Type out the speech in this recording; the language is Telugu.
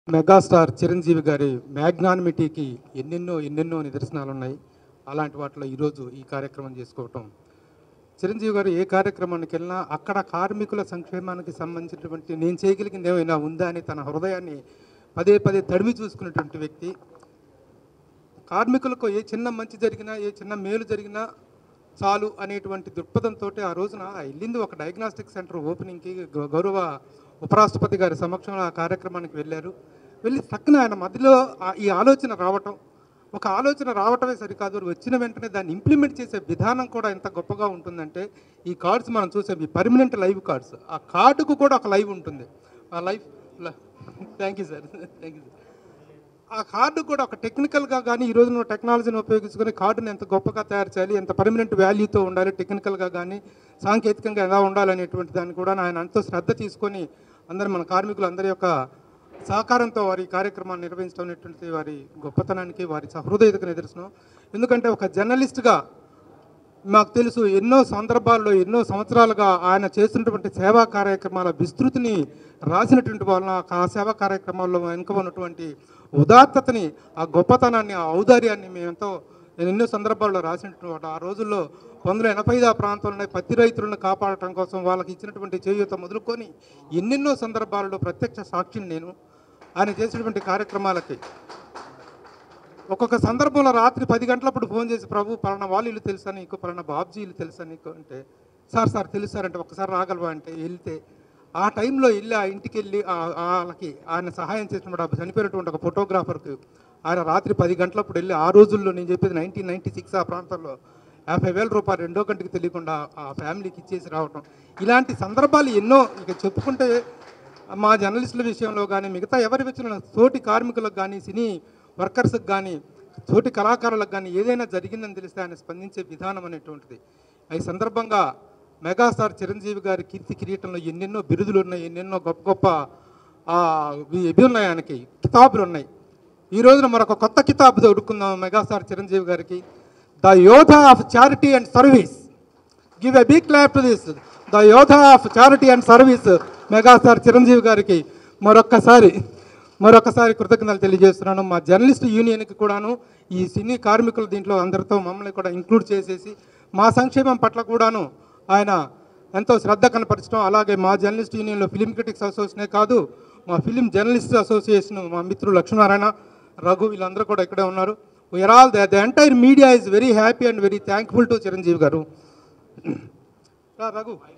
మెగాస్టార్ చిరంజీవి గారి మ్యాగ్నానిమిటీకి ఎన్నెన్నో ఎన్నెన్నో నిదర్శనాలు ఉన్నాయి అలాంటి వాటిలో ఈరోజు ఈ కార్యక్రమం చేసుకోవటం చిరంజీవి గారు ఏ కార్యక్రమానికి వెళ్ళినా అక్కడ కార్మికుల సంక్షేమానికి సంబంధించినటువంటి నేను చేయగలిగింది ఏమైనా ఉందా అని తన హృదయాన్ని పదే పదే తడిమి చూసుకున్నటువంటి వ్యక్తి కార్మికులకు ఏ చిన్న మంచి జరిగినా ఏ చిన్న మేలు జరిగినా చాలు అనేటువంటి దృక్పథంతో ఆ రోజున వెళ్ళింది ఒక డయాగ్నాస్టిక్ సెంటర్ ఓపెనింగ్కి గౌ- గౌరవ ఉపరాష్ట్రపతి గారి సమక్షంలో ఆ కార్యక్రమానికి వెళ్ళారు వెళ్ళి తక్కున ఆయన మధ్యలో ఆ- ఈ ఆలోచన రావటం ఒక ఆలోచన రావటమే సరికాదు వచ్చిన వెంటనే దాన్ని ఇంప్లిమెంట్ చేసే విధానం కూడా ఎంత గొప్పగా ఉంటుందంటే ఈ కార్డ్స్ మనం చూసాం ఈ పర్మనెంట్ లైవ్ కార్డ్స్ ఆ కార్డుకు కూడా ఒక లైవ్ ఉంటుంది ఆ life thank you sir thank you sir ఆ కార్డు కూడా ఒక టెక్నికల్గా కానీ ఈ రోజున టెక్నాలజీని ఉపయోగించుకొని కార్డుని ఎంత గొప్పగా తయారు చేయాలి ఎంత పర్మనెంట్ వాల్యూతో ఉండాలి టెక్నికల్గా కానీ సాంకేతికంగా ఎలా ఉండాలనేటువంటి దాన్ని కూడా ఆయన ఎంతో శ్రద్ధ తీసుకొని అందరి మన కార్మికులు అందరి యొక్క సహకారంతో వారి కార్యక్రమాన్ని నిర్వహించడం అనేటువంటి వారి గొప్పతనానికి వారి సహృదయతకు నిదర్శనం ఎందుకంటే ఒక జర్నలిస్ట్గా మాకు తెలుసు ఎన్నో సందర్భాల్లో ఎన్నో సంవత్సరాలుగా ఆయన చేస్తున్నటువంటి సేవా కార్యక్రమాల విస్తృతిని రాసినటువంటి వలన ఆ సేవా కార్యక్రమాల్లో వెనుక ఉన్నటువంటి ఉదాత్తతని ఆ గొప్పతనాన్ని ఆ ఔదార్యాన్ని మేమెంతో నేను ఎన్నో సందర్భాల్లో రాసినటువంటి వాడు. ఆ రోజుల్లో పంతొమ్మిది ఎనభై ఐదు ఆ ప్రాంతంలో పత్తి రైతులను కాపాడటం కోసం వాళ్ళకి ఇచ్చినటువంటి చేయూత మొదలుకొని ఎన్నెన్నో సందర్భాలలో ప్రత్యక్ష సాక్షిని నేను ఆయన చేసినటువంటి కార్యక్రమాలకి ఒక్కొక్క సందర్భంలో రాత్రి పది గంటలప్పుడు ఫోన్ చేసి ప్రభు పలానా వాళ్ళు ఇల్లు తెలుసా నీకు పలానా బాబ్జీ ఇల్లు తెలుసా నీకు అంటే సార్ సార్ తెలుసు సార్ అంటే ఒకసారి రాగలవా అంటే వెళ్తే ఆ టైంలో వెళ్ళి ఆ ఇంటికి వెళ్ళి ఆ- ఆ వాళ్ళకి ఆయన సహాయం చేసినప్పుడు ఆ చనిపోయినటువంటి ఒక ఫోటోగ్రాఫర్కి ఆయన రాత్రి పది గంటలప్పుడు వెళ్ళి ఆ రోజుల్లో నేను చెప్పేది నైన్టీన్ నైన్టీ సిక్స్ ఆ ప్రాంతంలో యాభై వేల రూపాయలు రెండో గంటకి తెలియకుండా ఆ ఫ్యామిలీకి ఇచ్చేసి రావటం ఇలాంటి సందర్భాలు ఎన్నో ఇక చెప్పుకుంటే మా జర్నలిస్టుల విషయంలో కానీ మిగతా ఎవరి వచ్చిన తోటి కార్మికులకు కానీ సినీ వర్కర్స్కి కానీ తోటి కళాకారులకు కానీ ఏదైనా జరిగిందని తెలిస్తే ఆయన స్పందించే విధానం అనేటువంటిది ఈ సందర్భంగా మెగాస్టార్ చిరంజీవి గారి కీర్తి కిరీటంలో ఎన్నెన్నో బిరుదులు ఉన్నాయి ఎన్నెన్నో గొప్ప గొప్ప ఆ, ఇవి ఇవి ఉన్నాయి ఆయనకి కితాబులు ఉన్నాయి ఈ రోజున మరొక కొత్త కితాబు దొరుకుకుందాం మెగాస్టార్ చిరంజీవి గారికి the Yodha of charity and service give a big clap to this the Yodha of charity and service megastar Chiranjeevi గారికి మరొక్కసారి మరొకసారి కృతజ్ఞతలు తెలియజేస్తున్నాను మా జర్నలిస్ట్ యూనియన్కి కూడాను ఈ సినీ కార్మికులు దీంట్లో అందరితో మమ్మల్ని కూడా ఇంక్లూడ్ చేసేసి మా సంక్షేమం పట్ల కూడాను ఆయన ఎంతో శ్రద్ధ కనపరచడం అలాగే మా జర్నలిస్ట్ యూనియన్లో ఫిలిం క్రిటిక్స్ అసోసియేషనే కాదు మా ఫిలిం జర్నలిస్ట్ అసోసియేషన్ మా మిత్రులు లక్ష్మీనారాయణ రఘు వీళ్ళందరూ కూడా ఇక్కడే ఉన్నారు we are all the the entire media is very happy and very thankful to Chiranjeevi గారు రా, రఘు